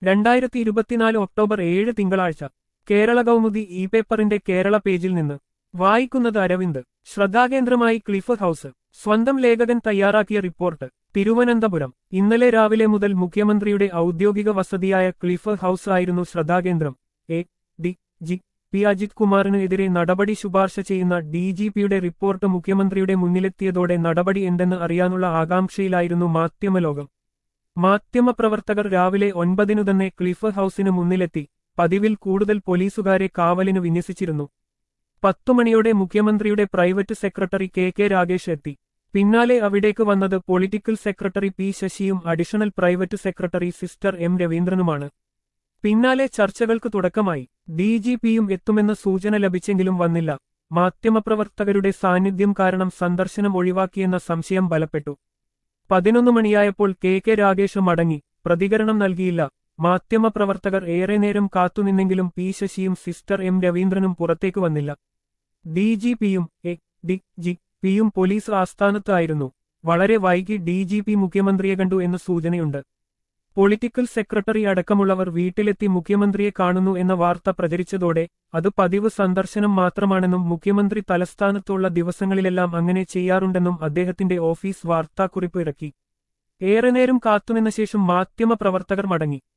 രണ്ടായിരത്തി ഇരുപത്തിനാല് ഒക്ടോബർ ഏഴ് തിങ്കളാഴ്ച കേരള കൗമുദി ഇ പേപ്പറിന്റെ കേരള പേജിൽ നിന്ന് വായിക്കുന്നത് അരവിന്ദ് ശ്രദ്ധാകേന്ദ്രമായി ക്ലിഫ് ഹൌസ് സ്വന്തം ലേഖകൻ തയ്യാറാക്കിയ റിപ്പോർട്ട് തിരുവനന്തപുരം ഇന്നലെ രാവിലെ മുതൽ മുഖ്യമന്ത്രിയുടെ ഔദ്യോഗിക വസതിയായ ക്ലിഫ് ഹൌസ് ആയിരുന്നു ശ്രദ്ധാകേന്ദ്രം A D G P Ajith കുമാറിന് എതിരെ നടപടി ശുപാർശ ചെയ്യുന്ന ഡി ജി പിയുടെ റിപ്പോർട്ട് മുഖ്യമന്ത്രിയുടെ മുന്നിലെത്തിയതോടെ നടപടി എന്തെന്ന് അറിയാനുള്ള ആകാംക്ഷയിലായിരുന്നു മാധ്യമലോകം മാധ്യമപ്രവർത്തകർ രാവിലെ ഒൻപതിനു തന്നെ ക്ലിഫ് ഹൌസിന് മുന്നിലെത്തി പതിവിൽ കൂടുതൽ പോലീസുകാരെ കാവലിന് വിന്യസിച്ചിരുന്നു പത്തുമണിയോടെ മുഖ്യമന്ത്രിയുടെ private secretary K K Ragesh എത്തി പിന്നാലെ അവിടേക്ക് വന്നത് പൊളിറ്റിക്കൽ സെക്രട്ടറി പി ശശിയും additional private secretary sister M രവീന്ദ്രനുമാണ് പിന്നാലെ ചർച്ചകൾക്ക് തുടക്കമായി ഡി ജി പിയും എത്തുമെന്ന സൂചന ലഭിച്ചെങ്കിലും വന്നില്ല മാധ്യമപ്രവർത്തകരുടെ സാന്നിധ്യം കാരണം സന്ദർശനം ഒഴിവാക്കിയെന്ന സംശയം ബലപ്പെട്ടു പതിനൊന്ന് മണിയായപ്പോൾ കെ കെ രാഗേഷ് മടങ്ങി പ്രതികരണം നൽകിയില്ല മാധ്യമപ്രവർത്തകർ ഏറെ നേരം കാത്തുനിന്നെങ്കിലും പി ശശിയും സിസ്റ്റർ എം രവീന്ദ്രനും പുറത്തേക്ക് വന്നില്ല ഡി ജി പിയും എ ഡി ജി പിയും പോലീസ് ആസ്ഥാനത്തായിരുന്നു വളരെ വൈകി ഡി ജി പി മുഖ്യമന്ത്രിയെ കണ്ടു എന്ന് സൂചനയുണ്ട് പൊളിറ്റിക്കൽ സെക്രട്ടറി അടക്കമുള്ളവർ വീട്ടിലെത്തി മുഖ്യമന്ത്രിയെ കാണുന്നു എന്ന വാർത്ത പ്രചരിച്ചതോടെ അത് പതിവ് സന്ദർശനം മാത്രമാണെന്നും മുഖ്യമന്ത്രി തലസ്ഥാനത്തുള്ള ദിവസങ്ങളിലെല്ലാം അങ്ങനെ ചെയ്യാറുണ്ടെന്നും അദ്ദേഹത്തിന്റെ ഓഫീസ് വാർത്താക്കുറിപ്പ് ഇറക്കി ഏറെ നേരം കാത്തുനിന്ന ശേഷം മാധ്യമപ്രവർത്തകർ മടങ്ങി